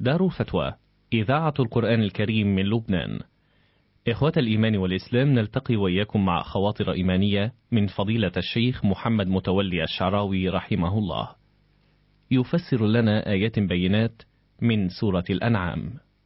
دار الفتوى إذاعة القرآن الكريم من لبنان إخوة الإيمان والإسلام نلتقي وإياكم مع خواطر إيمانية من فضيلة الشيخ محمد متولي الشعراوي رحمه الله يفسر لنا آيات بينات من سورة الأنعام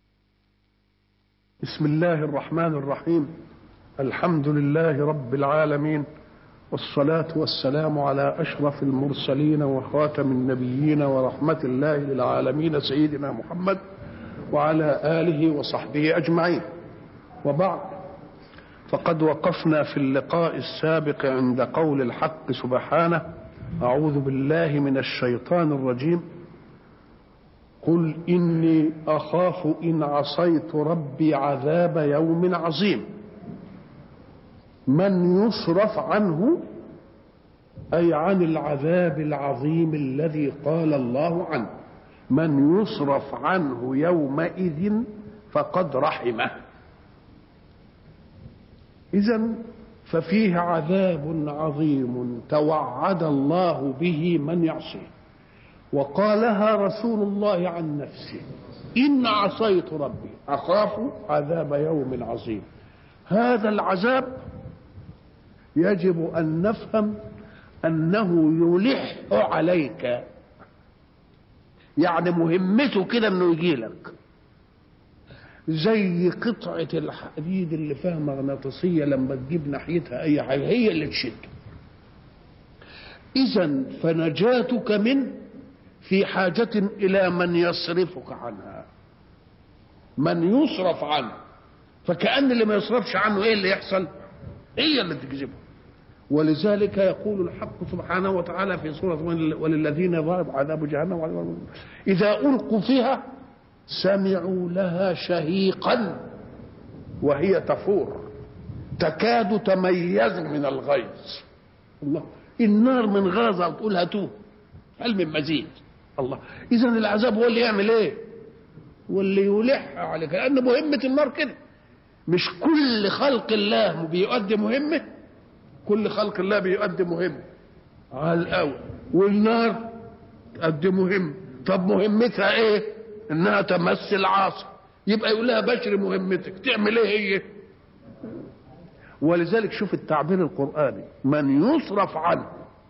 بسم الله الرحمن الرحيم الحمد لله رب العالمين والصلاة والسلام على أشرف المرسلين وخاتم النبيين ورحمة الله للعالمين سيدنا محمد وعلى آله وصحبه أجمعين وبعد فقد وقفنا في اللقاء السابق عند قول الحق سبحانه أعوذ بالله من الشيطان الرجيم قل إني أخاف إن عصيت ربي عذاب يوم عظيم من يصرف عنه أي عن العذاب العظيم الذي قال الله عنه من يصرف عنه يومئذ فقد رحمه إذا ففيه عذاب عظيم توعد الله به من يعصيه وقالها رسول الله عن نفسه إن عصيت ربي أخاف عذاب يوم عظيم هذا العذاب يجب أن نفهم أنه يلح عليك يعني مهمته كده انه يجي لك زي قطعة الحديد اللي فيها مغناطيسية لما تجيب ناحيتها أي حاجة هي اللي تشد إذا فنجاتك منه في حاجة إلى من يصرفك عنها من يصرف عنه فكأن اللي ما يصرفش عنه إيه اللي يحصل هي اللي تجذبه ولذلك يقول الحق سبحانه وتعالى في سورة وللذين ضرب عذاب جهنم إذا ألقوا فيها سمعوا لها شهيقا وهي تفور تكاد تميز من الغيظ الله النار من غازة تقول هاتوه هل من مزيد الله إذا العذاب هو اللي يعمل إيه واللي يلح عليك لأن مهمة النار كده مش كل خلق الله بيؤدي مهمه كل خلق الله بيؤدي مهمة على الأول والنار تؤدي مهمة طب مهمتها ايه انها تمس العاصي يبقى يقول لها بشر مهمتك تعمل ايه هي ولذلك شوف التعبير القرآني من يصرف عنه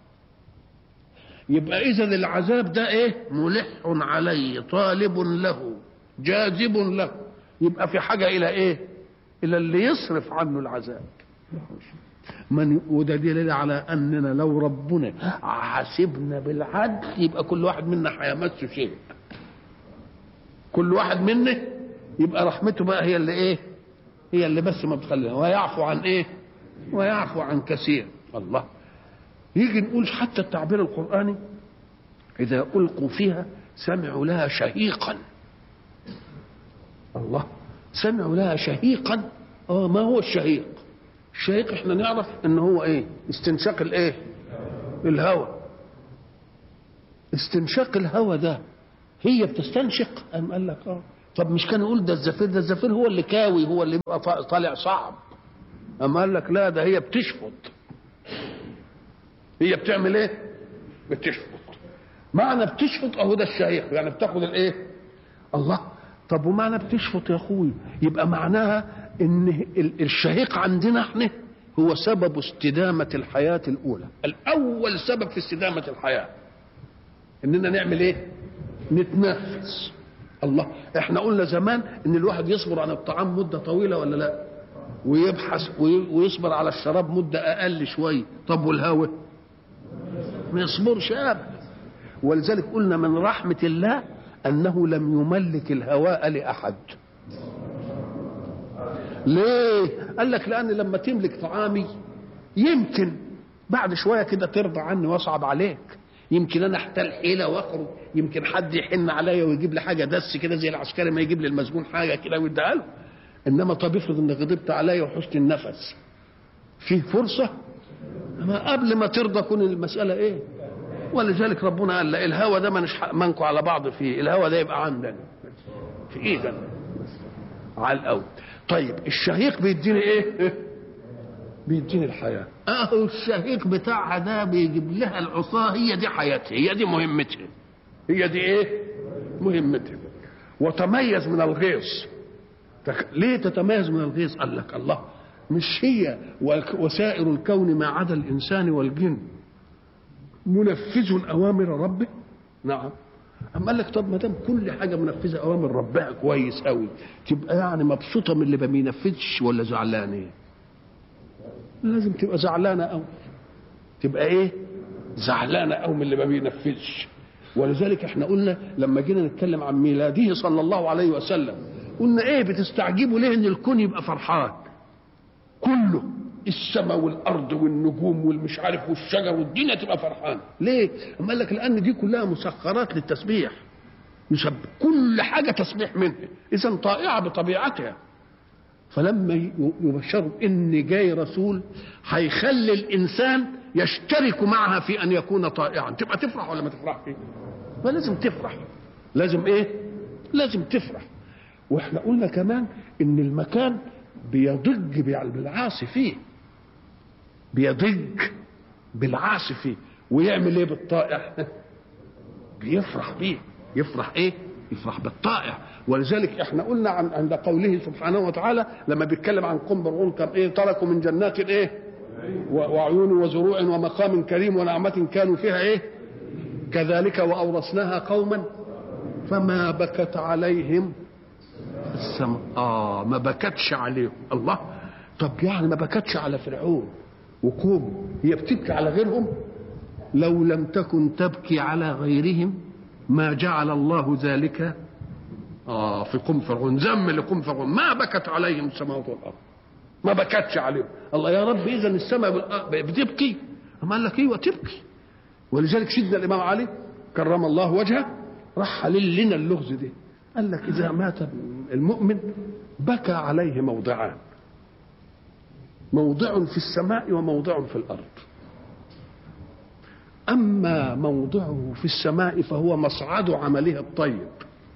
يبقى إذا العذاب ده إيه؟ ملح عليه طالب له جاذب له يبقى في حاجة إلى إيه؟ إلى اللي يصرف عنه العذاب من وده دليل على اننا لو ربنا حاسبنا بالعدل يبقى كل واحد منا هيمس شيء كل واحد منا يبقى رحمته بقى هي اللي ايه هي اللي بس ما بتخلينا ويعفو عن ايه ويعفو عن كثير الله يجي نقول حتى التعبير القرآني إذا ألقوا فيها سمعوا لها شهيقا الله سمعوا لها شهيقا اه ما هو الشهيق الشهيق احنا نعرف ان هو ايه استنشاق الايه الهواء استنشاق الهواء ده هي بتستنشق ام قال لك اه طب مش كان يقول ده الزفير ده الزفير هو اللي كاوي هو اللي بيبقى طالع صعب ام قال لك لا ده هي بتشفط هي بتعمل ايه بتشفط معنى بتشفط اهو ده الشهيق يعني بتاخد الايه الله طب ومعنى بتشفط يا اخوي يبقى معناها ان الشهيق عندنا احنا هو سبب استدامة الحياة الأولى الأول سبب في استدامة الحياة إننا نعمل إيه نتنفس الله احنا قلنا زمان ان الواحد يصبر عن الطعام مدة طويلة ولا لا ويبحث ويصبر على الشراب مدة أقل شوية طب والهوى ما يصبرش أبدا ولذلك قلنا من رحمة الله أنه لم يملك الهواء لأحد ليه قال لك لان لما تملك طعامي يمكن بعد شويه كده ترضى عني واصعب عليك يمكن انا احتال حيله واخرج يمكن حد يحن عليا ويجيب لي حاجه دس كده زي العسكري ما يجيب لي المسجون حاجه كده ويديها له انما طب افرض انك غضبت عليا وحسن النفس فيه فرصه اما قبل ما ترضى كون المساله ايه ولذلك ربنا قال لا الهوى ده مش منكم على بعض فيه الهوى ده يبقى عندنا في ايدنا على الاول طيب الشهيق بيديني ايه بيديني الحياة اهو الشهيق بتاعها ده بيجيب لها العصاة هي دي حياتها هي دي مهمتها هي دي ايه مهمتها وتميز من الغيظ تك- ليه تتميز من الغيظ قال لك الله مش هي وك- وسائر الكون ما عدا الانسان والجن منفذ اوامر ربه نعم اما قال لك طب ما دام كل حاجه منفذه اوامر ربها كويس قوي تبقى يعني مبسوطه من اللي ما بينفذش ولا زعلانه لازم تبقى زعلانه قوي تبقى ايه زعلانه قوي من اللي ما بينفذش ولذلك احنا قلنا لما جينا نتكلم عن ميلاده صلى الله عليه وسلم قلنا ايه بتستعجبوا ليه ان الكون يبقى فرحان كله السماء والارض والنجوم والمش عارف والشجر والدنيا تبقى فرحان ليه اما قال لك لان دي كلها مسخرات للتسبيح يسبح كل حاجه تسبيح منها اذا طائعه بطبيعتها فلما ي- يبشروا ان جاي رسول هيخلي الانسان يشترك معها في ان يكون طائعا تبقى تفرح ولا ما تفرحش فلازم تفرح لازم ايه لازم تفرح واحنا قلنا كمان ان المكان بيضج بالعاصي فيه بيضج بالعاصي فيه ويعمل ايه بالطائع بيفرح بيه يفرح ايه يفرح بالطائع ولذلك احنا قلنا عن عند قوله سبحانه وتعالى لما بيتكلم عن قوم فرعون كان ايه تركوا من جنات ايه و- وعيون وزروع ومقام كريم ونعمة كانوا فيها ايه كذلك وأورثناها قوما فما بكت عليهم السماء اه ما بكتش عليهم الله طب يعني ما بكتش على فرعون وقوم هي بتبكي على غيرهم لو لم تكن تبكي على غيرهم ما جعل الله ذلك اه في قوم فرعون ذم لقوم فرعون ما بكت عليهم السماوات والارض ما بكتش عليهم الله يا رب اذا السماء والأرض بتبكي أما قال لك ايوه تبكي ولذلك سيدنا الامام علي كرم الله وجهه راح حلل لنا اللغز دي قال لك اذا مات المؤمن بكى عليه موضعان موضع في السماء وموضع في الارض اما موضعه في السماء فهو مصعد عمله الطيب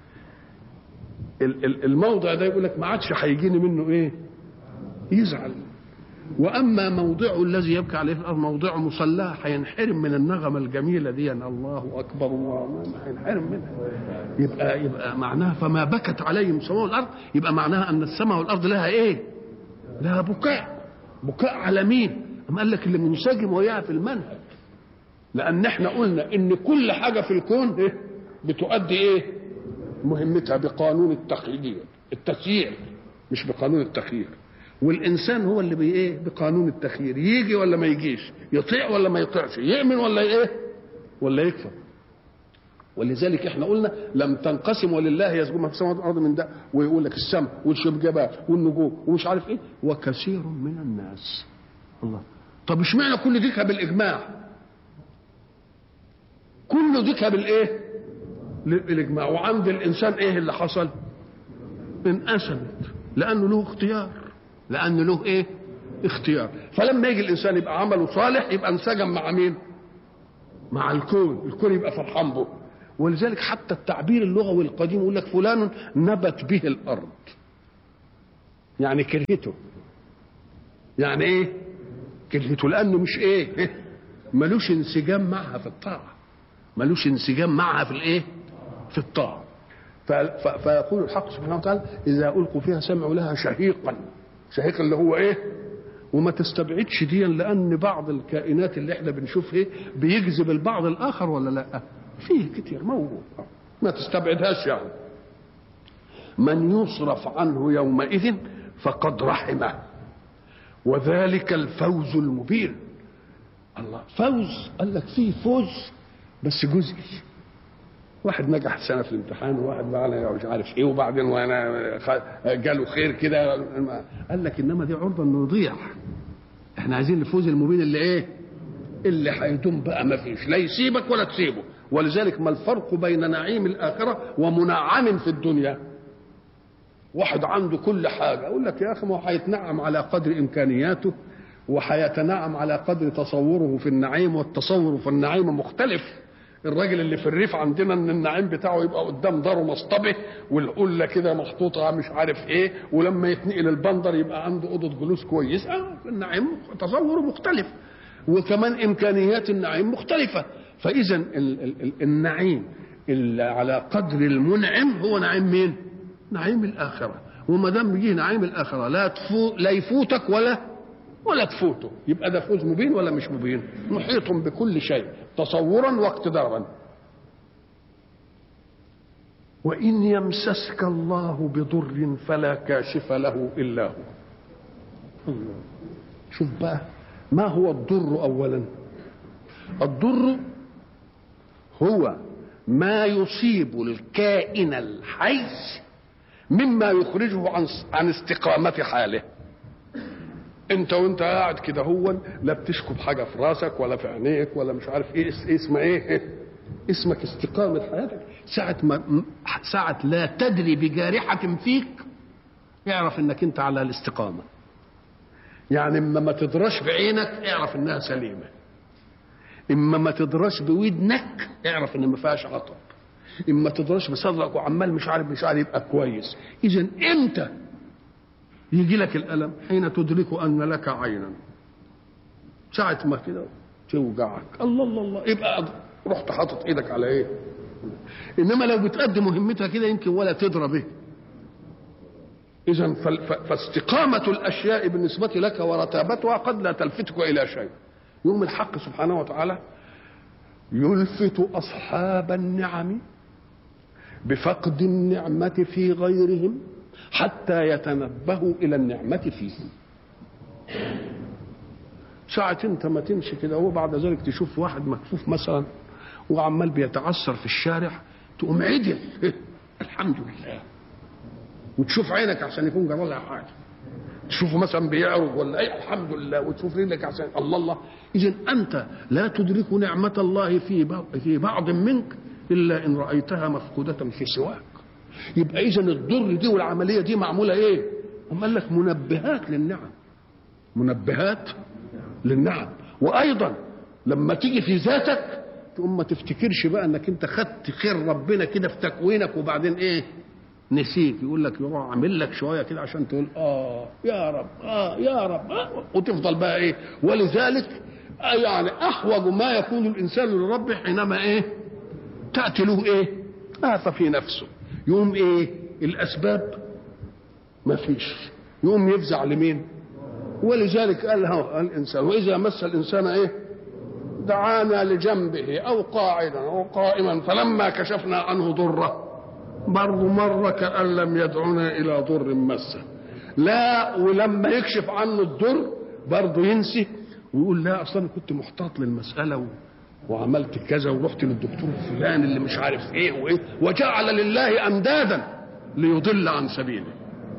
ال- ال- الموضع ده يقول لك ما عادش هيجيني منه ايه يزعل واما موضعه الذي يبكي عليه في الارض موضع مصلاه هينحرم من النغمه الجميله دي أن الله اكبر الله هينحرم منها يبقى يبقى معناها فما بكت عليهم السماء والارض يبقى معناها ان السماء والارض لها ايه؟ لها بكاء بكاء على مين؟ أم قال لك اللي منسجم وياها في المنهج لان احنا قلنا ان كل حاجه في الكون إيه؟ بتؤدي ايه؟ مهمتها بقانون التخيير التسيير مش بقانون التخيير والانسان هو اللي بي ايه بقانون التخيير يجي ولا ما يجيش يطيع ولا ما يطيعش يؤمن ولا ايه ولا يكفر ولذلك احنا قلنا لم تنقسم ولله يسجد ما في السماوات والارض من ده ويقول لك السماء والجبال والنجوم ومش عارف ايه وكثير من الناس الله طب اشمعنى كل دي بالاجماع كل دي بالايه بالاجماع وعند الانسان ايه اللي حصل انقسمت لانه له اختيار لانه له ايه اختيار فلما يجي الانسان يبقى عمله صالح يبقى انسجم مع مين مع الكون الكون يبقى فرحان به ولذلك حتى التعبير اللغوي القديم يقول لك فلان نبت به الارض يعني كرهته يعني ايه كرهته لانه مش ايه ملوش انسجام معها في الطاعه ملوش انسجام معها في الايه في الطاعه ف- ف- فيقول الحق سبحانه وتعالى اذا القوا فيها سمعوا لها شهيقا شهيق اللي هو ايه وما تستبعدش ديا لان بعض الكائنات اللي احنا بنشوفها إيه بيجذب البعض الاخر ولا لا فيه كتير موجود ما تستبعدهاش يعني من يصرف عنه يومئذ فقد رحمه وذلك الفوز المبين الله فوز قال لك فيه فوز بس جزئي واحد نجح سنه في الامتحان وواحد بقى مش عارف ايه وبعدين وانا خ- جاله خير كده قال لك انما دي عرضه انه يضيع احنا عايزين الفوز المبين اللي ايه اللي هيدوم بقى ما فيش لا يسيبك ولا تسيبه ولذلك ما الفرق بين نعيم الاخره ومنعم في الدنيا واحد عنده كل حاجه اقول لك يا اخي ما هو هيتنعم على قدر امكانياته وهيتنعم على قدر تصوره في النعيم والتصور في النعيم مختلف الراجل اللي في الريف عندنا ان النعيم بتاعه يبقى قدام داره مصطبه والقله كده محطوطه مش عارف ايه ولما يتنقل البندر يبقى عنده اوضه جلوس كويس اه النعيم تصوره مختلف وكمان امكانيات النعيم مختلفه فاذا ال- ال- ال- النعيم اللي على قدر المنعم هو نعيم مين نعيم الاخره وما دام يجي نعيم الاخره لا تفو لا يفوتك ولا ولا تفوته يبقى ده فوز مبين ولا مش مبين محيط بكل شيء تصورا واقتدارا وإن يمسسك الله بضر فلا كاشف له إلا هو الله شوف بقى ما هو الضر أولا الضر هو ما يصيب الكائن الحي مما يخرجه عن عن استقامة حاله انت وانت قاعد كده هو لا بتشكب حاجه في راسك ولا في عينيك ولا مش عارف ايه اسمها ايه اسمك استقامه حياتك ساعه ما ساعه لا تدري بجارحه فيك اعرف انك انت على الاستقامه يعني اما ما تدرش بعينك اعرف انها سليمه اما ما تدرش بودنك اعرف ان ما فيهاش عطب اما تدرش بصدرك وعمال مش عارف مش عارف يبقى كويس اذا امتى يجي لك الالم حين تدرك ان لك عينا ساعة ما كده توجعك الله الله الله يبقى رحت حاطط ايدك على ايه انما لو بتقدم مهمتها كده يمكن ولا تدرى به اذا فاستقامة الاشياء بالنسبة لك ورتابتها قد لا تلفتك الى شيء يوم الحق سبحانه وتعالى يلفت اصحاب النعم بفقد النعمة في غيرهم حتى يتنبهوا الى النعمه فيهم ساعة انت ما تمشي كده وبعد ذلك تشوف واحد مكفوف مثلا وعمال بيتعثر في الشارع تقوم عدل الحمد لله وتشوف عينك عشان يكون جرى لها حاجه تشوفه مثلا بيعرج ولا اي الحمد لله وتشوف رجلك عشان الله الله اذا انت لا تدرك نعمه الله في في بعض منك الا ان رايتها مفقوده في سواك يبقى اذا الضر دي والعمليه دي معموله ايه؟ هم قال لك منبهات للنعم منبهات للنعم وايضا لما تيجي في ذاتك تقوم ما تفتكرش بقى انك انت خدت خير ربنا كده في تكوينك وبعدين ايه؟ نسيت يقول لك يروح عامل لك شويه كده عشان تقول اه يا رب اه يا رب آه وتفضل بقى ايه؟ ولذلك آه يعني احوج ما يكون الانسان لربه حينما ايه؟ تاتي له ايه؟ آفة في نفسه يقوم ايه الاسباب ما فيش يقوم يفزع لمين ولذلك قال الانسان واذا مس الانسان ايه دعانا لجنبه او قاعدا او قائما فلما كشفنا عنه ضره برضه مره كان لم يدعنا الى ضر مسه لا ولما يكشف عنه الضر برضه ينسي ويقول لا اصلا كنت محتاط للمساله و... وعملت كذا ورحت للدكتور فلان اللي مش عارف ايه وايه وجعل لله اندادا ليضل عن سبيله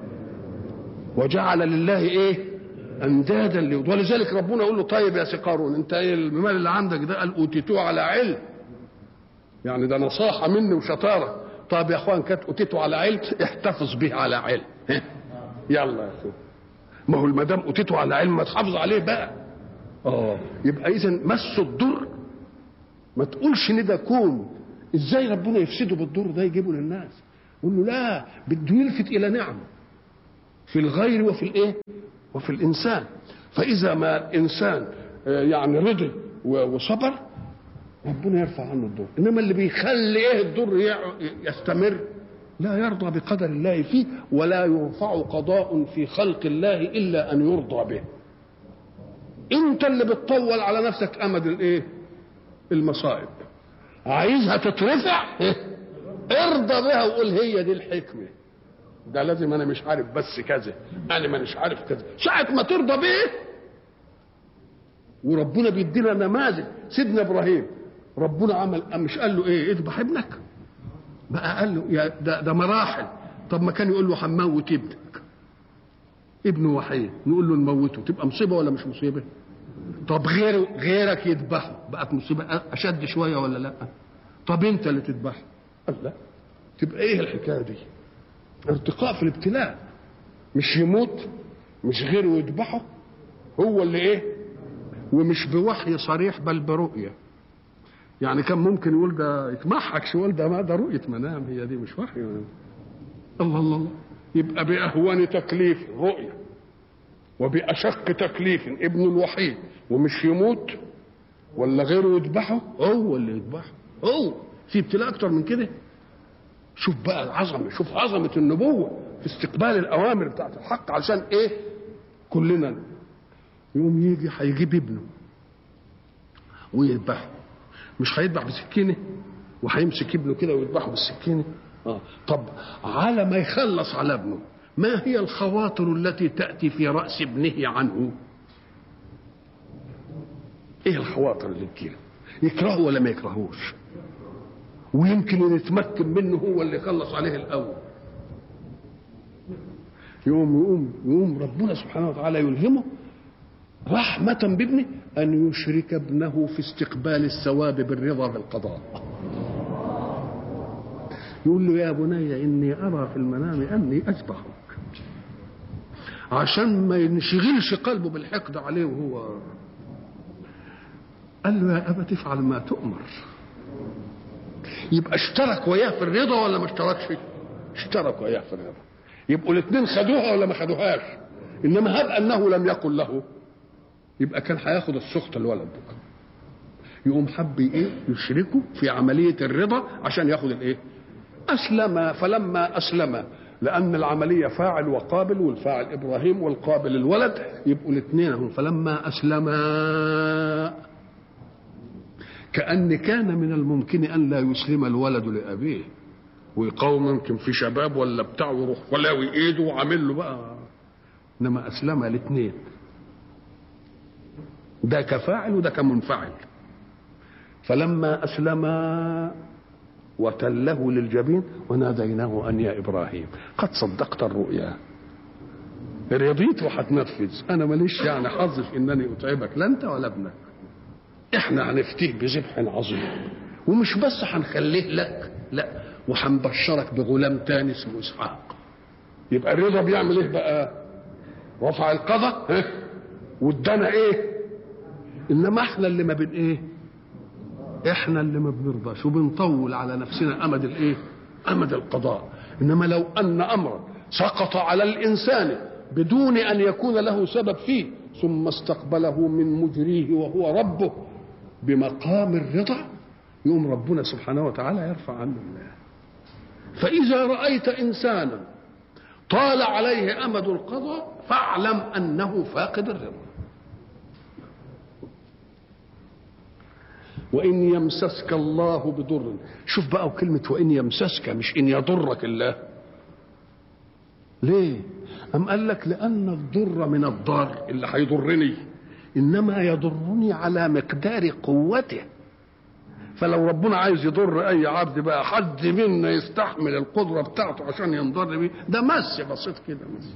وجعل لله ايه اندادا ليضل ولذلك ربنا يقول له طيب يا سقارون انت ايه المال اللي عندك ده قال اوتيتوه على علم يعني ده نصاحه مني وشطاره طيب يا اخوان كانت اوتيته على علم احتفظ به على علم يلا يا اخوان ما هو ما دام اوتيته على علم ما تحافظ عليه بقى اه يبقى اذا مس الضر ما تقولش ان ده كون ازاي ربنا يفسده بالضر ده يجيبه للناس قول له لا بده يلفت الى نعم في الغير وفي الايه وفي الانسان فاذا ما الانسان يعني رضي وصبر ربنا يرفع عنه الضر انما اللي بيخلي ايه الضر يستمر لا يرضى بقدر الله فيه ولا يرفع قضاء في خلق الله الا ان يرضى به انت اللي بتطول على نفسك امد الايه المصائب عايزها تترفع ارضى بها وقول هي دي الحكمه ده لازم انا مش عارف بس كذا انا ما مش عارف كذا ساعه ما ترضى بيه وربنا بيدينا نماذج سيدنا ابراهيم ربنا عمل مش قال له ايه اذبح ابنك بقى قال له يا ده, ده مراحل طب ما كان يقول له هنموت ابنك ابنه وحيد نقول له نموته تبقى مصيبه ولا مش مصيبه طب غير غيرك يذبحه بقت مصيبه اشد شويه ولا لا طب انت اللي تذبحه قال لا تبقى ايه الحكايه دي ارتقاء في الابتلاء مش يموت مش غيره يذبحه هو اللي ايه ومش بوحي صريح بل برؤيه يعني كان ممكن يقول ده يتمحك شويه ده ما ده رؤيه منام هي دي مش وحي الله الله الله يبقى باهون تكليف رؤيه وبأشق تكليف ابن الوحيد ومش يموت ولا غيره يذبحه هو اللي يذبحه هو في ابتلاء اكتر من كده شوف بقى العظمه شوف عظمه النبوه في استقبال الاوامر بتاعت الحق عشان ايه كلنا يوم يجي هيجيب ابنه ويذبحه مش هيذبح بسكينه وهيمسك ابنه كده ويذبحه بالسكينه اه طب على ما يخلص على ابنه ما هي الخواطر التي تاتي في راس ابنه عنه ايه الخواطر اللي تجيله يكرهه ولا ما يكرهوش ويمكن يتمكن منه هو اللي يخلص عليه الاول يقوم يقوم يقوم ربنا سبحانه وتعالى يلهمه رحمة بابنه أن يشرك ابنه في استقبال الثواب بالرضا بالقضاء يقول له يا بني إني أرى في المنام أني أذبحك عشان ما ينشغلش قلبه بالحقد عليه وهو قال له يا أبا تفعل ما تؤمر يبقى اشترك وياه في الرضا ولا ما اشتركش اشترك وياه في الرضا يبقوا الاثنين خدوها ولا ما خدوهاش انما هب انه لم يقل له يبقى كان هياخد السخط الولد ده يقوم حب ايه يشركوا في عمليه الرضا عشان ياخد الايه اسلم فلما اسلم لان العمليه فاعل وقابل والفاعل ابراهيم والقابل الولد يبقوا الاثنين هم فلما اسلما كأن كان من الممكن أن لا يسلم الولد لأبيه ويقاوم يمكن في شباب ولا بتاع ويروح ولاوي ايده وعامل له بقى انما اسلم الاثنين ده كفاعل وده كمنفعل فلما اسلما وتله للجبين وناديناه ان يا ابراهيم قد صدقت الرؤيا رضيت وهتنفذ انا ماليش يعني حظ في انني اتعبك لا انت ولا ابنك احنا هنفتيه بذبح عظيم ومش بس هنخليه لك لا وهنبشرك بغلام تاني اسمه اسحاق يبقى الرضا بيعمل ايه بقى رفع القضاء اه؟ وادانا ايه انما احنا اللي ما بن ايه احنا اللي ما بنرضاش وبنطول على نفسنا امد الايه امد القضاء انما لو ان امرا سقط على الانسان بدون ان يكون له سبب فيه ثم استقبله من مجريه وهو ربه بمقام الرضا يوم ربنا سبحانه وتعالى يرفع عنه الله فإذا رأيت إنسانا طال عليه أمد القضاء فاعلم أنه فاقد الرضا وإن يمسسك الله بضر شوف بقى كلمة وإن يمسسك مش إن يضرك الله ليه أم قال لك لأن الضر من الضار اللي هيضرني إنما يضرني على مقدار قوته فلو ربنا عايز يضر اي عبد بقى حد منا يستحمل القدره بتاعته عشان ينضر بيه ده مس بسيط كده مس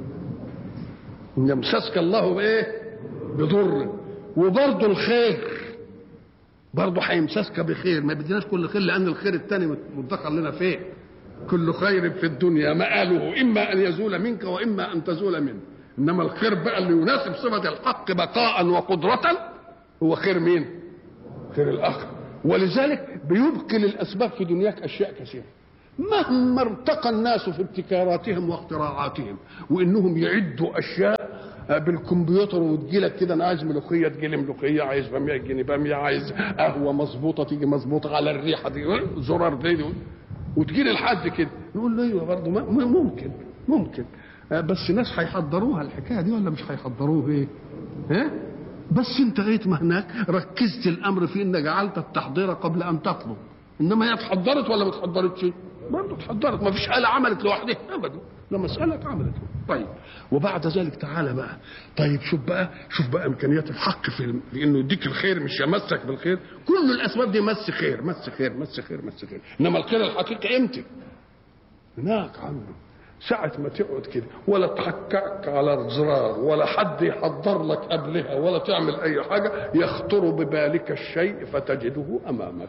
يمسسك الله بايه بضر وبرضه الخير برضه هيمسسك بخير ما بديناش كل خير لان الخير الثاني مدخر لنا فين كل خير في الدنيا مآله اما ان يزول منك واما ان تزول منه انما الخير بقى اللي يناسب صفه الحق بقاء وقدره هو خير مين خير الاخر ولذلك بيبقي للاسباب في دنياك اشياء كثيره مهما ارتقى الناس في ابتكاراتهم واختراعاتهم وانهم يعدوا اشياء بالكمبيوتر وتجيلك كده انا عايز ملوخيه تجيلي ملوخيه عايز باميه تجيني باميه عايز قهوه مظبوطه تيجي مظبوطه على الريحه دي زرار دي وتجيلي لحد كده نقول له ايوه برضه ممكن ممكن بس ناس هيحضروها الحكايه دي ولا مش هيحضروه ايه؟ ها؟ بس انت غايه ما هناك ركزت الامر في ان جعلت التحضير قبل ان تطلب انما هي اتحضرت ولا ما اتحضرتش؟ برضه اتحضرت ما فيش آلة عملت لوحدها ابدا ده مسألة اتعملت طيب وبعد ذلك تعالى بقى طيب شوف بقى شوف بقى امكانيات الحق في, في انه يديك الخير مش يمسك بالخير كل الاسباب دي مس خير مس خير مس خير مس خير انما الخير الحقيقي امتى؟ هناك عنده ساعة ما تقعد كده ولا تحكعك على الزرار ولا حد يحضر لك قبلها ولا تعمل أي حاجة يخطر ببالك الشيء فتجده أمامك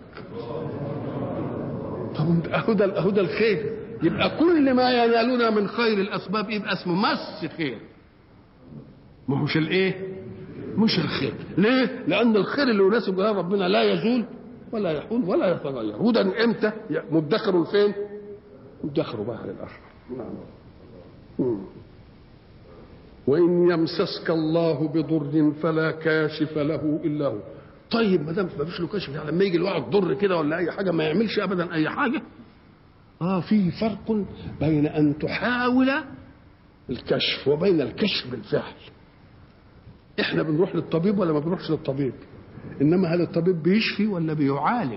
طب أهو ده أهو ده الخير يبقى كل ما ينالنا من خير الأسباب يبقى اسمه مس خير ما هوش الإيه؟ مش الخير ليه؟ لأن الخير اللي يناسب جلال ربنا لا يزول ولا يحول ولا يتغير وده امتى؟ مدخر فين؟ مدخر بقى للآخرة نعم وإن يمسسك الله بضر فلا كاشف له إلا هو طيب ما دام ما فيش له كشف يعني لما يجي الواحد ضر كده ولا اي حاجه ما يعملش ابدا اي حاجه اه في فرق بين ان تحاول الكشف وبين الكشف بالفعل احنا بنروح للطبيب ولا ما بنروحش للطبيب انما هل الطبيب بيشفي ولا بيعالج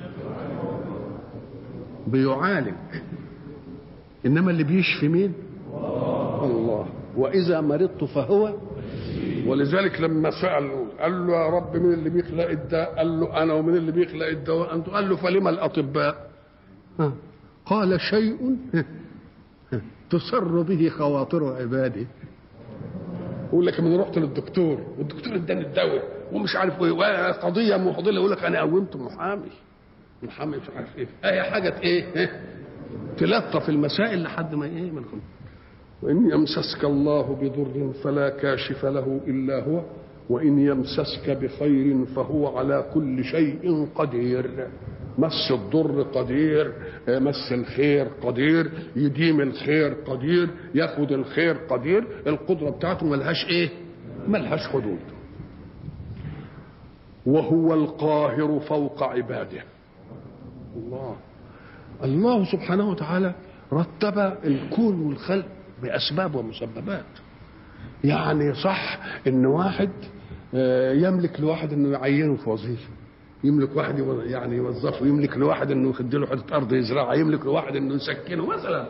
بيعالج انما اللي بيشفي مين الله واذا مرضت فهو ولذلك لما سأل قال له يا رب مين اللي بيخلق الداء قال له انا ومين اللي بيخلق الدواء انت قال له فلما الاطباء ها. قال شيء تسر به خواطر عبادي يقول لك انا رحت للدكتور والدكتور اداني الدواء ومش عارف ايه قضيه معضله يقول لك انا قومت محامي محامي مش عارف ايه اي حاجه ايه تلطف المسائل لحد ما ايه من خلق. وان يمسسك الله بضر فلا كاشف له الا هو وان يمسسك بخير فهو على كل شيء قدير مس الضر قدير مس الخير قدير يديم الخير قدير ياخد الخير قدير القدره بتاعته ملهاش ايه ملهاش حدود وهو القاهر فوق عباده الله الله سبحانه وتعالى رتب الكون والخلق باسباب ومسببات يعني صح ان واحد يملك لواحد انه يعينه في وظيفه يملك واحد يعني يوظفه يملك لواحد انه يخد له حته ارض يزرعها يملك لواحد انه يسكنه مثلا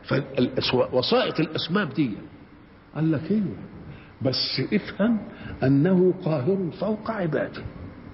فوسائط الاسباب دي قال لك ايه بس افهم انه قاهر فوق عباده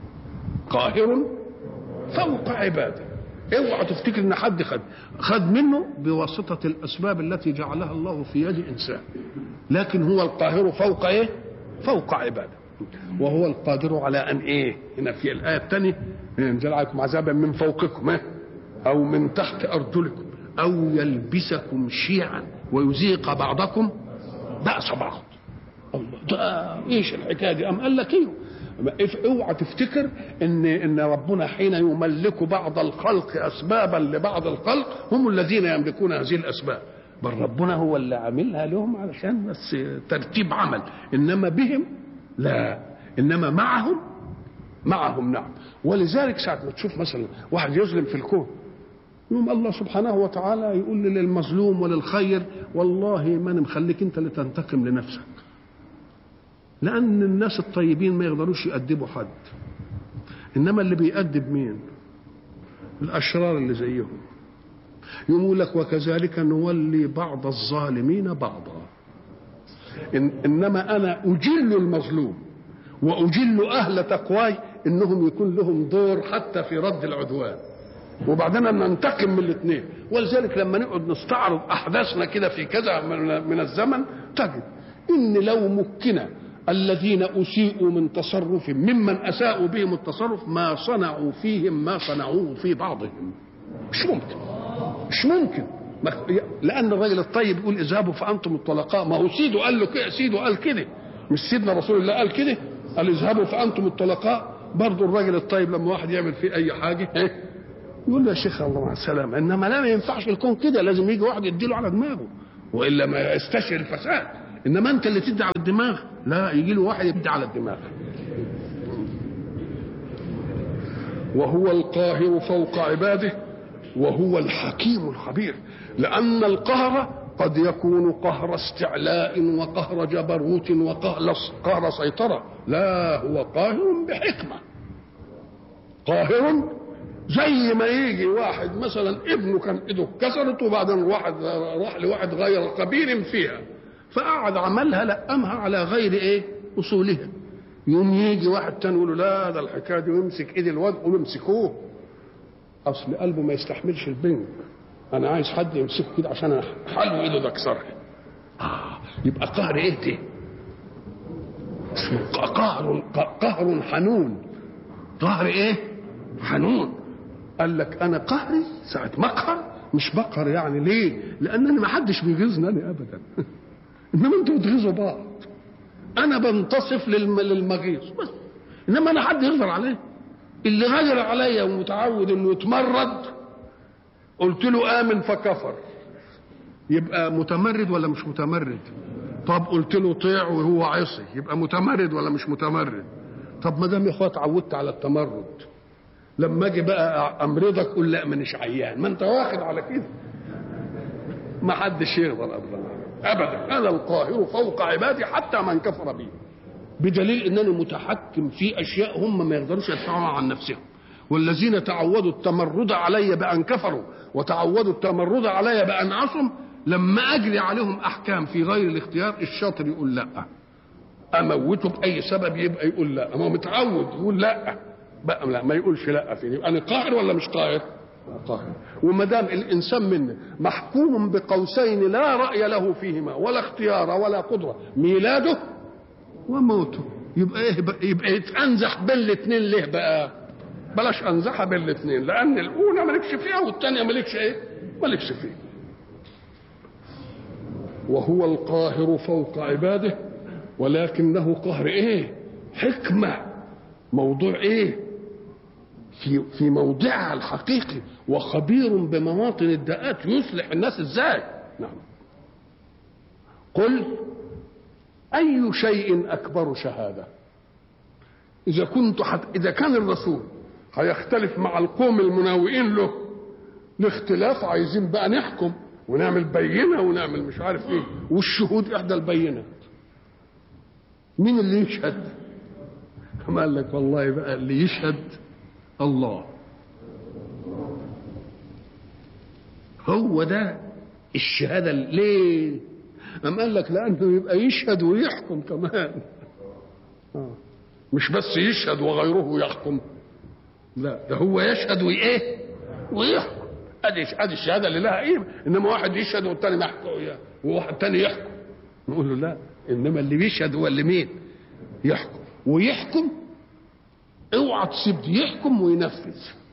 قاهر فوق عباده اوعى تفتكر ان حد خد خد منه بواسطه الاسباب التي جعلها الله في يد انسان لكن هو القاهر فوق ايه فوق عباده وهو القادر على ان ايه هنا في الايه الثانيه ينزل عليكم عذابا من فوقكم إيه؟ او من تحت ارجلكم او يلبسكم شيعا ويذيق بعضكم باس بعض الله ده ايش الحكايه دي ام قال لك ايه اوعى تفتكر ان ان ربنا حين يملك بعض الخلق اسبابا لبعض الخلق هم الذين يملكون هذه الاسباب بل ربنا هو اللي عاملها لهم علشان بس ترتيب عمل انما بهم لا انما معهم معهم نعم ولذلك ساعه ما تشوف مثلا واحد يظلم في الكون يوم الله سبحانه وتعالى يقول للمظلوم وللخير والله ما انا مخليك انت اللي تنتقم لنفسك لان الناس الطيبين ما يقدروش يأدبوا حد انما اللي بيأدب مين الاشرار اللي زيهم يقول لك وكذلك نولي بعض الظالمين بعضا إن انما انا اجل المظلوم واجل اهل تقواي انهم يكون لهم دور حتى في رد العدوان وبعدين ننتقم من الاثنين ولذلك لما نقعد نستعرض احداثنا كده في كذا من الزمن تجد ان لو مكن الذين اسيئوا من تصرف ممن اساءوا بهم التصرف ما صنعوا فيهم ما صنعوه في بعضهم مش ممكن مش ممكن لان الراجل الطيب يقول اذهبوا فانتم الطلقاء ما هو سيده قال له كده سيده قال كده مش سيدنا رسول الله قال كده قال اذهبوا فانتم الطلقاء برضه الراجل الطيب لما واحد يعمل فيه اي حاجه ايه يقول له يا شيخ الله مع السلامه انما لا ما ينفعش الكون كده لازم يجي واحد يديله على دماغه والا ما يستشعر الفساد انما انت اللي تدي على الدماغ لا يجي له واحد يدي على الدماغ وهو القاهر فوق عباده وهو الحكيم الخبير لأن القهر قد يكون قهر استعلاء وقهر جبروت وقهر سيطرة لا هو قاهر بحكمة قاهر زي ما يجي واحد مثلا ابنه كان ايده اتكسرت وبعدين واحد راح لواحد غير خبير فيها فقعد عملها لقمها على غير ايه اصولها يوم يجي واحد تاني يقول له لا ده الحكايه دي ويمسك ايد الواد قول امسكوه اصل قلبه ما يستحملش البنج انا عايز حد يمسكه كده عشان حلو ايده ده اكسرها آه يبقى قهر ايه ده اسمه قهر قهر حنون قهر ايه حنون قال لك انا قهري ساعه ما اقهر مش بقهر يعني ليه لان ما حدش بيغيظني انا ابدا انما انتوا بتغيظوا بعض انا بنتصف للمغيظ بس انما انا حد يغدر عليه اللي غدر عليا ومتعود انه يتمرد قلت له امن فكفر يبقى متمرد ولا مش متمرد طب قلت له طيع وهو عصي يبقى متمرد ولا مش متمرد طب ما دام يا اخويا اتعودت على التمرد لما اجي بقى امرضك قول لا مانيش عيان ما انت واخد على كده ما حدش يقدر ابدا ابدا انا القاهر فوق عبادي حتى من كفر بي بدليل انني متحكم في اشياء هم ما يقدروش يدفعوها عن نفسهم والذين تعودوا التمرد علي بان كفروا وتعودوا التمرد علي بان عصم لما اجري عليهم احكام في غير الاختيار الشاطر يقول لا اموته باي سبب يبقى يقول لا ما هو متعود يقول لا بقى لا ما يقولش لا فيني يبقى انا قاهر ولا مش قاهر قاهر وما دام الانسان منا محكوم بقوسين لا راي له فيهما ولا اختيار ولا قدره ميلاده وموته يبقى ايه بقى يبقى يتانزح بين الاثنين ليه بقى بلاش انزحها بين الاثنين لان الاولى مالكش فيها والثانيه مالكش ايه مالكش فيها وهو القاهر فوق عباده ولكنه قهر ايه حكمه موضوع ايه في في موضعها الحقيقي وخبير بمواطن الداءات يصلح الناس ازاي نعم قل اي شيء اكبر شهاده اذا كنت حت... اذا كان الرسول هيختلف مع القوم المناوئين له الاختلاف عايزين بقى نحكم ونعمل بينه ونعمل مش عارف ايه والشهود احدى البينات مين اللي يشهد كما قال لك والله بقى اللي يشهد الله هو ده الشهادة ليه أم قال لك لأنه يبقى يشهد ويحكم كمان آه. مش بس يشهد وغيره يحكم لا ده هو يشهد وإيه ويحكم ادي ادي الشهاده اللي لها قيمه انما واحد يشهد والتاني ما يحكم وواحد تاني يحكم نقول له لا انما اللي بيشهد هو اللي مين يحكم ويحكم اوعى تسيب دي يحكم وينفذ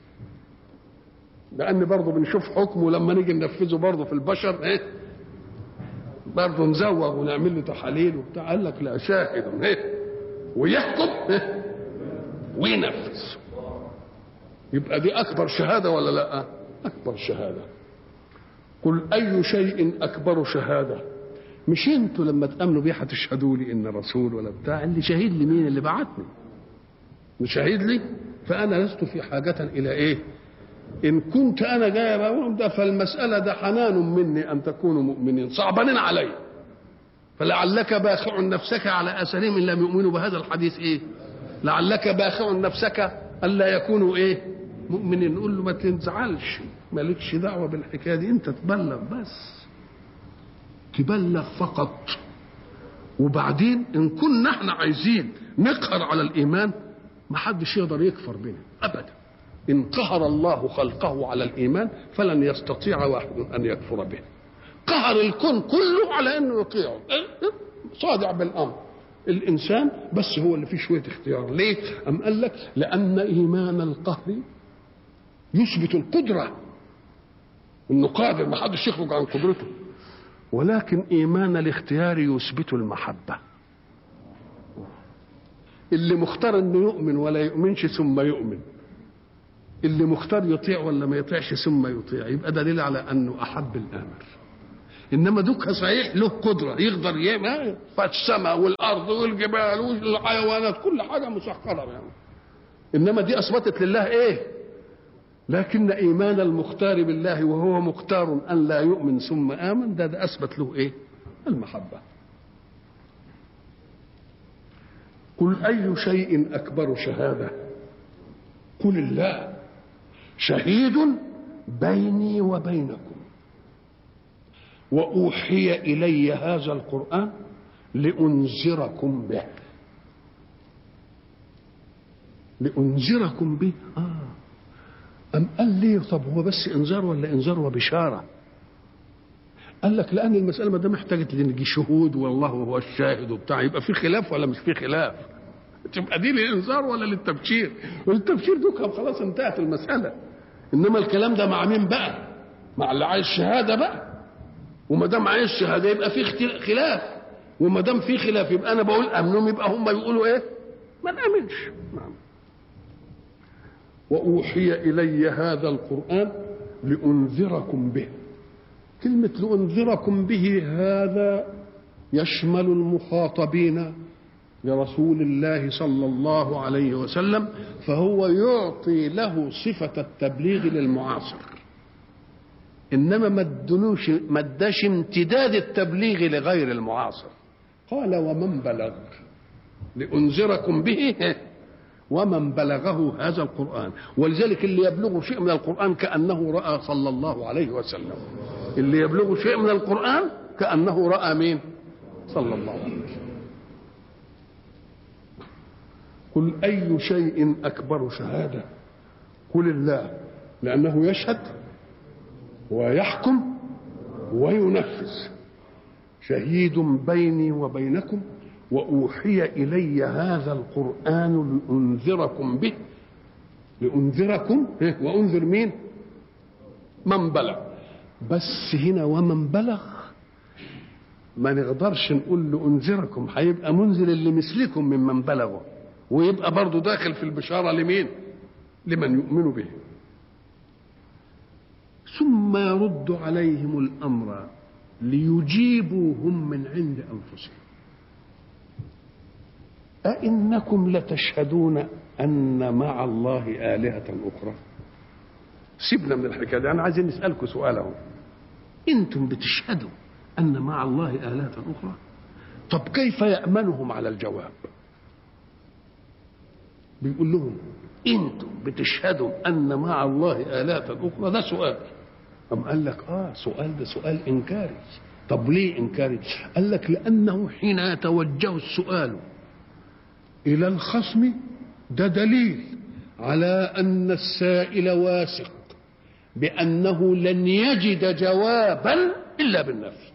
لان برضه بنشوف حكمه لما نيجي ننفذه برضه في البشر ايه برضه نزوغ ونعمل له تحاليل وبتاع قال لك لا شاهد ايه ويحكم ايه وينفذ يبقى دي اكبر شهاده ولا لا اكبر شهاده قل اي شيء اكبر شهاده مش انتوا لما تامنوا بيه هتشهدوا لي ان رسول ولا بتاع اللي شهيد لي مين اللي بعتني مش شهيد لي فانا لست في حاجه الى ايه ان كنت انا جاي بقول ده فالمساله ده حنان مني ان تكونوا مؤمنين صعبانين علي فلعلك باخع نفسك على اثرهم ان لم يؤمنوا بهذا الحديث ايه لعلك باخع نفسك الا يكونوا ايه مؤمنين نقول له ما تنزعلش مالكش دعوه بالحكايه دي انت تبلغ بس تبلغ فقط وبعدين ان كنا احنا عايزين نقهر على الايمان ما حدش يقدر يكفر بنا ابدا ان قهر الله خلقه على الايمان فلن يستطيع واحد ان يكفر به قهر الكون كله على انه يطيعه صادع بالامر الانسان بس هو اللي فيه شويه اختيار ليه ام قال لك لان ايمان القهر يثبت القدره انه قادر ما حدش يخرج عن قدرته ولكن ايمان الاختيار يثبت المحبه اللي مختار انه يؤمن ولا يؤمنش ثم يؤمن اللي مختار يطيع ولا ما يطيعش ثم يطيع يبقى دليل على انه احب الامر انما دوك صحيح له قدره يقدر يعمل فالسماء والارض والجبال والحيوانات كل حاجه مسخره يعني انما دي اثبتت لله ايه لكن ايمان المختار بالله وهو مختار ان لا يؤمن ثم امن ده, ده اثبت له ايه المحبه قل اي شيء اكبر شهاده قل الله شهيد بيني وبينكم واوحي الي هذا القران لانذركم به لانذركم به اه أم قال لي طب هو بس انذار ولا انذار وبشاره قال لك لان المساله ما دام احتاجت لنجي شهود والله هو الشاهد وبتاع يبقى في خلاف ولا مش في خلاف تبقى دي للانذار ولا للتبشير والتبشير دوكا خلاص انتهت المساله انما الكلام ده مع مين بقى مع اللي عايز شهاده بقى وما دام عايز شهاده يبقى في خلاف وما دام في خلاف يبقى انا بقول امنهم يبقى هم يقولوا ايه ما نامنش نعم واوحي الي هذا القران لانذركم به كلمه لانذركم به هذا يشمل المخاطبين لرسول الله صلى الله عليه وسلم فهو يعطي له صفة التبليغ للمعاصر إنما ما ادلوش ما اداش امتداد التبليغ لغير المعاصر قال ومن بلغ لأنذركم به ومن بلغه هذا القرآن ولذلك اللي يبلغ شيء من القرآن كأنه رأى صلى الله عليه وسلم اللي يبلغ شيء من القرآن كأنه رأى مين صلى الله عليه وسلم قل أي شيء أكبر شهادة قل الله لأنه يشهد ويحكم وينفذ شهيد بيني وبينكم وأوحي إلي هذا القرآن لأنذركم به لأنذركم وأنذر مين من بلغ بس هنا ومن بلغ ما نقدرش نقول له انذركم هيبقى منذر اللي مثلكم ممن بلغوا ويبقى برضه داخل في البشاره لمين لمن يؤمن به ثم يرد عليهم الامر ليجيبوا هم من عند انفسهم أئنكم لتشهدون أن مع الله آلهة أخرى سيبنا من الحكاية دي أنا عايزين نسألكم سؤال أهو أنتم بتشهدوا أن مع الله آلهة أخرى طب كيف يأمنهم على الجواب بيقول لهم أنتم بتشهدوا أن مع الله آلهة أخرى ده سؤال أم قال لك آه سؤال ده سؤال إنكاري طب ليه إنكاري قال لك لأنه حين يتوجه السؤال إلى الخصم ده دليل على أن السائل واثق بأنه لن يجد جوابا إلا بالنفي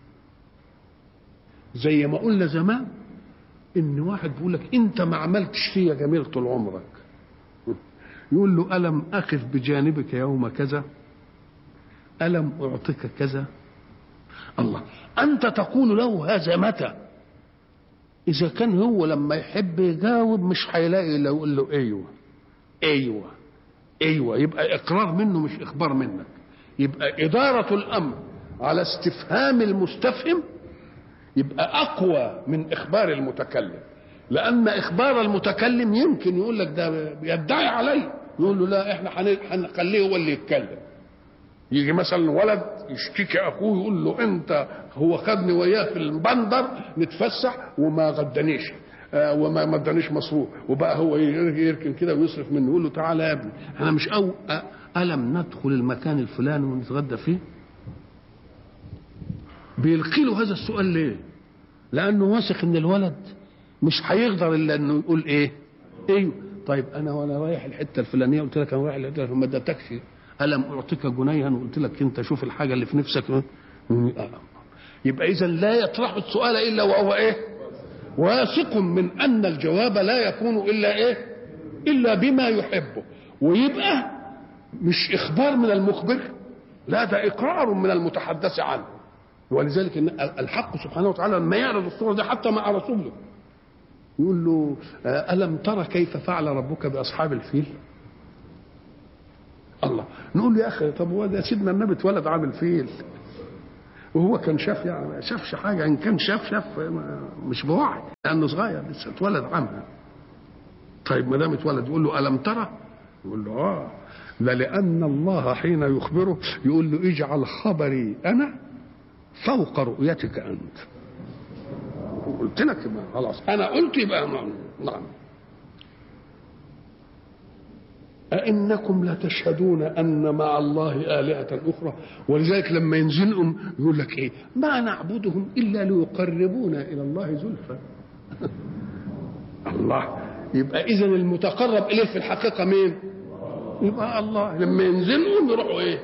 زي ما قلنا زمان إن واحد بيقول لك أنت ما عملتش فيا جميل طول عمرك يقول له ألم أقف بجانبك يوم كذا ألم أعطيك كذا الله أنت تقول له هذا متى إذا كان هو لما يحب يجاوب مش هيلاقي إلا يقول له أيوه أيوه أيوه يبقى إقرار منه مش إخبار منك يبقى إدارة الأمر على استفهام المستفهم يبقى أقوى من إخبار المتكلم لأن إخبار المتكلم يمكن يقول لك ده يدعي علي يقول له لا إحنا هنخليه هو اللي يتكلم يجي مثلا ولد يشتكي اخوه يقول له انت هو خدني وياه في البندر نتفسح وما غدانيش آه وما ما ادانيش مصروف وبقى هو يركن كده ويصرف منه يقول له تعالى يا ابني انا مش أو الم ندخل المكان الفلاني ونتغدى فيه بيلقي له هذا السؤال ليه لانه واثق ان الولد مش هيقدر الا انه يقول ايه ايوه طيب انا وانا رايح الحته الفلانيه قلت لك انا رايح الحته ما ادتكش ألم أعطيك جنيها وقلت لك أنت شوف الحاجة اللي في نفسك يبقى إذا لا يطرح السؤال إلا وهو إيه؟ واثق من أن الجواب لا يكون إلا إيه؟ إلا بما يحبه ويبقى مش إخبار من المخبر لا ده إقرار من المتحدث عنه ولذلك إن الحق سبحانه وتعالى لما يعرض الصورة دي حتى مع رسوله يقول له ألم ترى كيف فعل ربك بأصحاب الفيل؟ الله نقول له يا اخي طب هو ده سيدنا النبي اتولد عامل فيل وهو كان شاف يعني شافش حاجه ان كان شاف شاف مش بوعي لانه صغير لسه اتولد عامها طيب ما دام اتولد يقول له الم ترى؟ يقول له اه ده لان الله حين يخبره يقول له اجعل خبري انا فوق رؤيتك انت قلت لك خلاص انا قلت يبقى نعم أئنكم لتشهدون أن مع الله آلهة أخرى ولذلك لما ينزلهم يقول لك إيه ما نعبدهم إلا ليقربونا إلى الله زلفى الله يبقى إذا المتقرب إليه في الحقيقة مين يبقى الله لما ينزلهم يروحوا إيه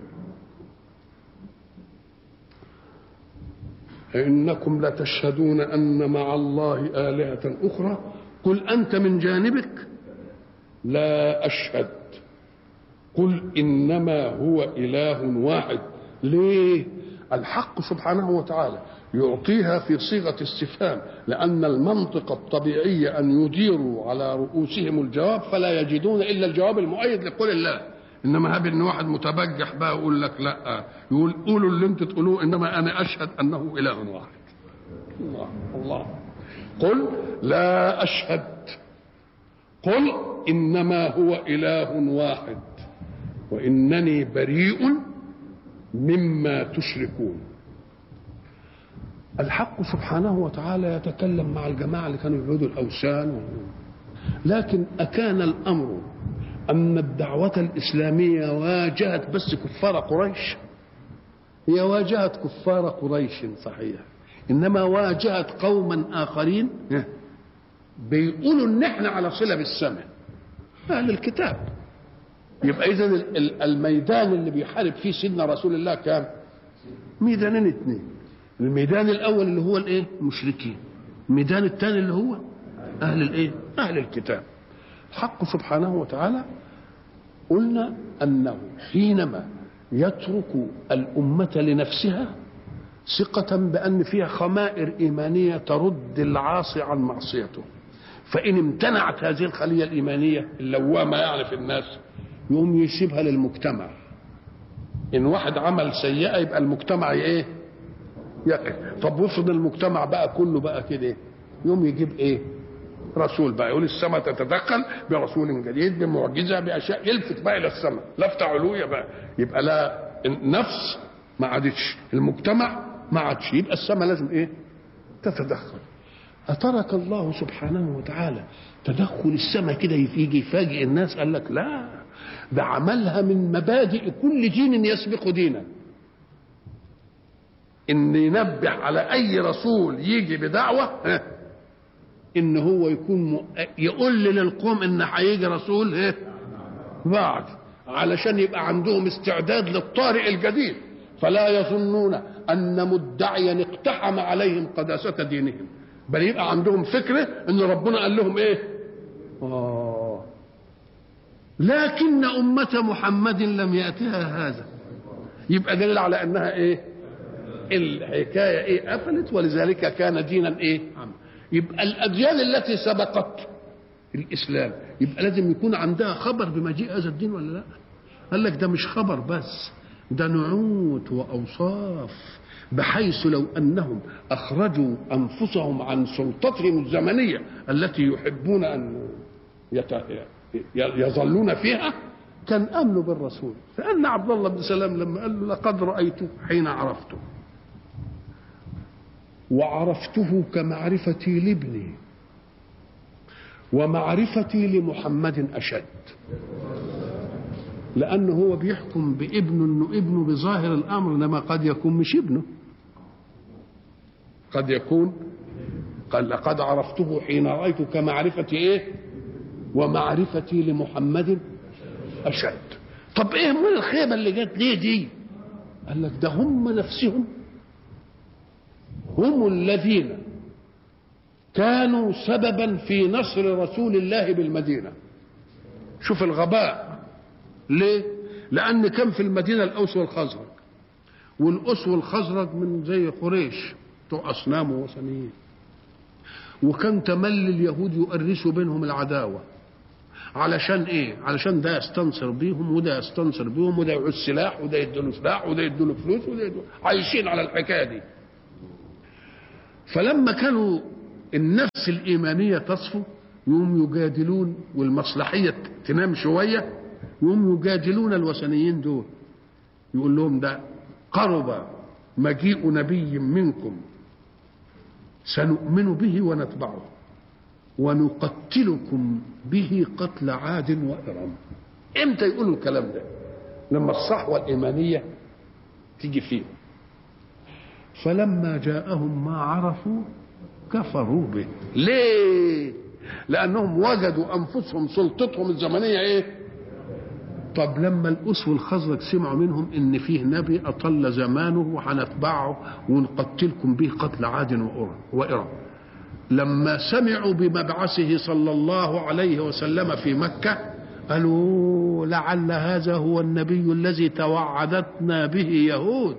إنكم لتشهدون أن مع الله آلهة أخرى قل أنت من جانبك لا أشهد قل إنما هو إله واحد ليه الحق سبحانه وتعالى يعطيها في صيغة استفهام لأن المنطق الطبيعي أن يديروا على رؤوسهم الجواب فلا يجدون إلا الجواب المؤيد لقول الله إنما هب إن واحد متبجح بقى يقول لك لا يقول قولوا اللي أنت تقولوه إنما أنا أشهد أنه إله واحد الله الله قل لا أشهد قل إنما هو إله واحد وإنني بريء مما تشركون الحق سبحانه وتعالى يتكلم مع الجماعة اللي كانوا يعبدوا الأوثان لكن أكان الأمر أن الدعوة الإسلامية واجهت بس كفار قريش هي واجهت كفار قريش صحيح إنما واجهت قوما آخرين بيقولوا إن إحنا على صلة بالسماء أهل الكتاب يبقى إذا الميدان اللي بيحارب فيه سيدنا رسول الله كام؟ ميدانين اثنين الميدان الأول اللي هو الإيه؟ المشركين الميدان الثاني اللي هو أهل الإيه؟ أهل الكتاب الحق سبحانه وتعالى قلنا أنه حينما يترك الأمة لنفسها ثقة بأن فيها خمائر إيمانية ترد العاصي عن معصيته فإن امتنعت هذه الخلية الإيمانية اللوامة يعني في الناس يقوم يسيبها للمجتمع إن واحد عمل سيئة يبقى المجتمع إيه؟ يقف طب وافرض المجتمع بقى كله بقى كده يقوم يجيب إيه؟ رسول بقى يقول السماء تتدخل برسول جديد بمعجزه باشياء يلفت بقى الى السماء لفت علويه بقى يبقى لا النفس ما عادتش المجتمع ما عادش يبقى السماء لازم ايه تتدخل أترك الله سبحانه وتعالى تدخل السماء كده يجي يفاجئ الناس قال لك لا ده عملها من مبادئ كل دين يسبق دينا ان ينبه على اي رسول يجي بدعوه ان هو يكون م... يقول للقوم ان هيجي رسول ايه بعد علشان يبقى عندهم استعداد للطارئ الجديد فلا يظنون ان مدعيا اقتحم عليهم قداسه دينهم بل يبقى عندهم فكره ان ربنا قال لهم ايه آه. لكن أمة محمد لم يأتها هذا يبقى دليل على أنها إيه الحكاية إيه قفلت ولذلك كان دينا إيه يبقى الأديان التي سبقت الإسلام يبقى لازم يكون عندها خبر بمجيء هذا الدين ولا لا قال لك ده مش خبر بس ده نعوت وأوصاف بحيث لو أنهم أخرجوا أنفسهم عن سلطتهم الزمنية التي يحبون أن يت... يظلون فيها كان امنوا بالرسول فان عبد الله بن سلام لما قال له لقد رايته حين عرفته وعرفته كمعرفتي لابني ومعرفتي لمحمد اشد لانه هو بيحكم بابنه انه ابنه بظاهر الامر انما قد يكون مش ابنه قد يكون قال لقد عرفته حين رايته كمعرفتي ايه ومعرفتي لمحمد أشد طب إيه من الخيبة اللي جت ليه دي قال لك ده هم نفسهم هم الذين كانوا سببا في نصر رسول الله بالمدينة شوف الغباء ليه لأن كان في المدينة الأوس والخزرج والأوس والخزرج من زي قريش بتوع أصنام ووثنيين وكان تملي اليهود يؤرسوا بينهم العداوه علشان ايه؟ علشان ده يستنصر بيهم وده يستنصر بيهم وده يعوز سلاح وده يديله سلاح وده يديله فلوس وده يديله عايشين على الحكايه دي. فلما كانوا النفس الايمانيه تصفو يوم يجادلون والمصلحيه تنام شويه يوم يجادلون الوثنيين دول يقول لهم ده قرب مجيء نبي منكم سنؤمن به ونتبعه ونقتلكم به قتل عاد وإرم امتى يقولوا الكلام ده لما الصحوة الإيمانية تيجي فيهم فلما جاءهم ما عرفوا كفروا به ليه لأنهم وجدوا أنفسهم سلطتهم الزمنية إيه طب لما الأس والخزرج سمعوا منهم إن فيه نبي أطل زمانه وهنتبعه ونقتلكم به قتل عاد وإرم لما سمعوا بمبعثه صلى الله عليه وسلم في مكة قالوا لعل هذا هو النبي الذي توعدتنا به يهود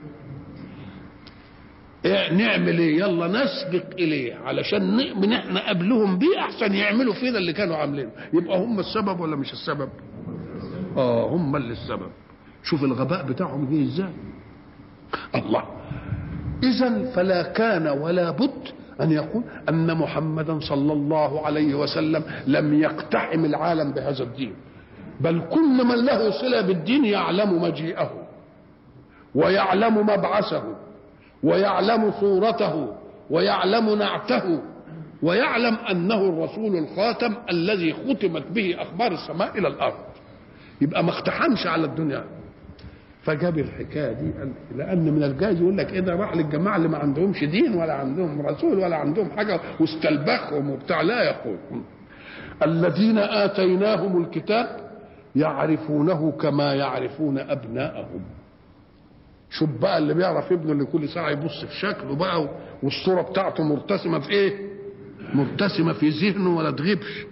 إيه نعمل ايه يلا نسبق اليه علشان نؤمن احنا قبلهم بيه احسن يعملوا فينا اللي كانوا عاملينه يبقى هم السبب ولا مش السبب اه هم اللي السبب شوف الغباء بتاعهم جه ازاي الله اذا فلا كان ولا بد أن يقول أن محمدا صلى الله عليه وسلم لم يقتحم العالم بهذا الدين بل كل من له صلة بالدين يعلم مجيئه ويعلم مبعثه ويعلم صورته ويعلم نعته ويعلم أنه الرسول الخاتم الذي ختمت به أخبار السماء إلى الأرض يبقى ما اقتحمش على الدنيا فجاب الحكايه دي لان من الجائز يقول لك ايه ده راح للجماعه اللي ما عندهمش دين ولا عندهم رسول ولا عندهم حاجه واستلبخهم وبتاع لا يقول الذين اتيناهم الكتاب يعرفونه كما يعرفون ابناءهم شوف بقى اللي بيعرف ابنه اللي كل ساعه يبص في شكله بقى والصوره بتاعته مرتسمه في ايه؟ مرتسمه في ذهنه ولا تغيبش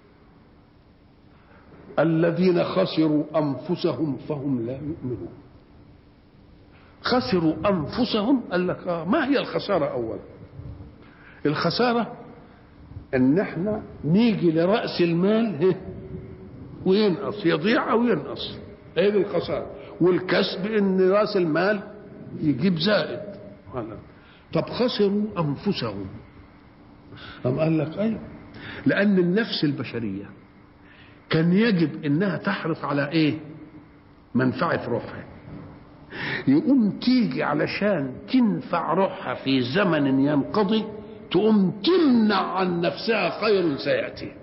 الذين خسروا انفسهم فهم لا يؤمنون خسروا انفسهم قال لك آه ما هي الخساره اولا الخساره ان احنا نيجي لراس المال وينقص يضيع او ينقص هي دي الخساره والكسب ان راس المال يجيب زائد طب خسروا انفسهم أم قال لك ايوه لان النفس البشريه كان يجب انها تحرص على ايه منفعه روحها يقوم تيجي علشان تنفع روحها في زمن ينقضي تقوم تمنع عن نفسها خير سياتي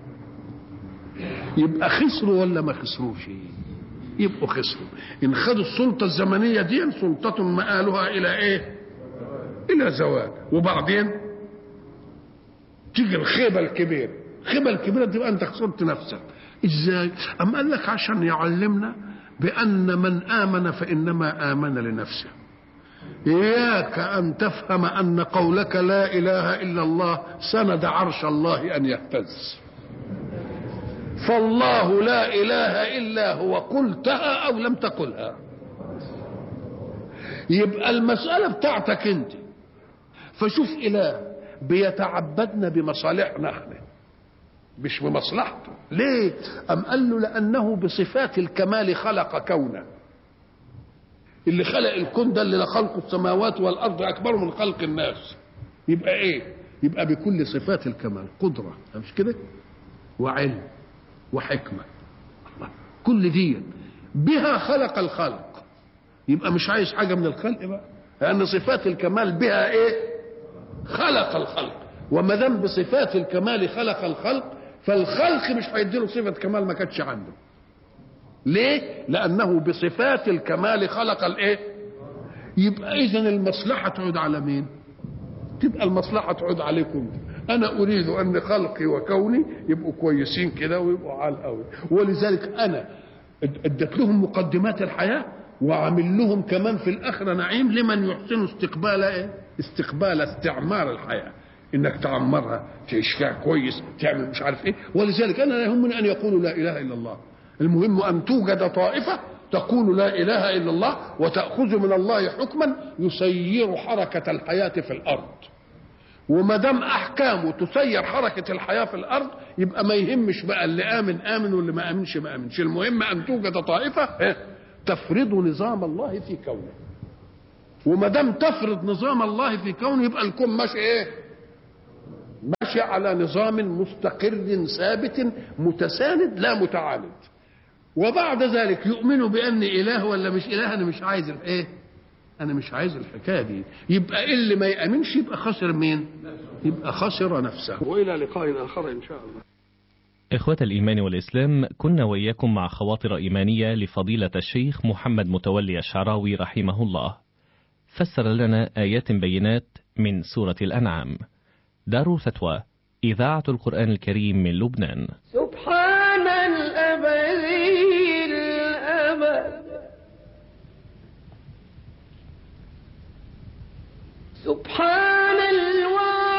يبقى خسروا ولا ما خسروش يبقوا خسروا ان خدوا السلطه الزمنيه دي سلطه مآلها الى ايه الى زوال وبعدين تيجي الخيبه الكبيره الخيبه الكبيره تبقى انت خسرت نفسك ازاي ام قال لك عشان يعلمنا بان من امن فانما امن لنفسه اياك ان تفهم ان قولك لا اله الا الله سند عرش الله ان يهتز فالله لا اله الا هو قلتها او لم تقلها يبقى المساله بتاعتك انت فشوف اله بيتعبدنا بمصالحنا احنا مش بمصلحته ليه أم قال له لأنه بصفات الكمال خلق كونه اللي خلق الكون ده اللي خلق السماوات والأرض أكبر من خلق الناس يبقى إيه يبقى بكل صفات الكمال قدرة مش كده وعلم وحكمة الله كل دي بها خلق الخلق يبقى مش عايز حاجة من الخلق بقى لأن صفات الكمال بها إيه خلق الخلق وما دام بصفات الكمال خلق الخلق فالخلق مش هيديله صفة كمال ما كانتش عنده ليه لأنه بصفات الكمال خلق الايه يبقى إذا المصلحة تعود على مين تبقى المصلحة تعود عليكم أنا أريد أن خلقي وكوني يبقوا كويسين كده ويبقوا على الأول ولذلك أنا اديت لهم مقدمات الحياة وعامل لهم كمان في الآخرة نعيم لمن يحسن استقبال إيه؟ استقبال استعمار الحياة انك تعمرها تعيش فيها كويس تعمل مش عارف ايه ولذلك انا لا يهمني ان يقولوا لا اله الا الله المهم ان توجد طائفه تقول لا اله الا الله وتاخذ من الله حكما يسير حركه الحياه في الارض وما دام احكامه تسير حركه الحياه في الارض يبقى ما يهمش بقى اللي امن امن واللي ما امنش ما امنش المهم ان توجد طائفه تفرض نظام الله في كونه وما دام تفرض نظام الله في كونه يبقى الكون ماشي ايه ماشي على نظام مستقر ثابت متساند لا متعاند وبعد ذلك يؤمنوا بان اله ولا مش اله انا مش عايز الايه انا مش عايز الحكايه دي يبقى اللي ما يامنش يبقى خسر مين يبقى خسر نفسه والى لقاء اخر ان شاء الله إخوة الإيمان والإسلام كنا وإياكم مع خواطر إيمانية لفضيلة الشيخ محمد متولي الشعراوي رحمه الله فسر لنا آيات بينات من سورة الأنعام دار فتوى إذاعة القرآن الكريم من لبنان سبحان الأبدي الأبد سبحان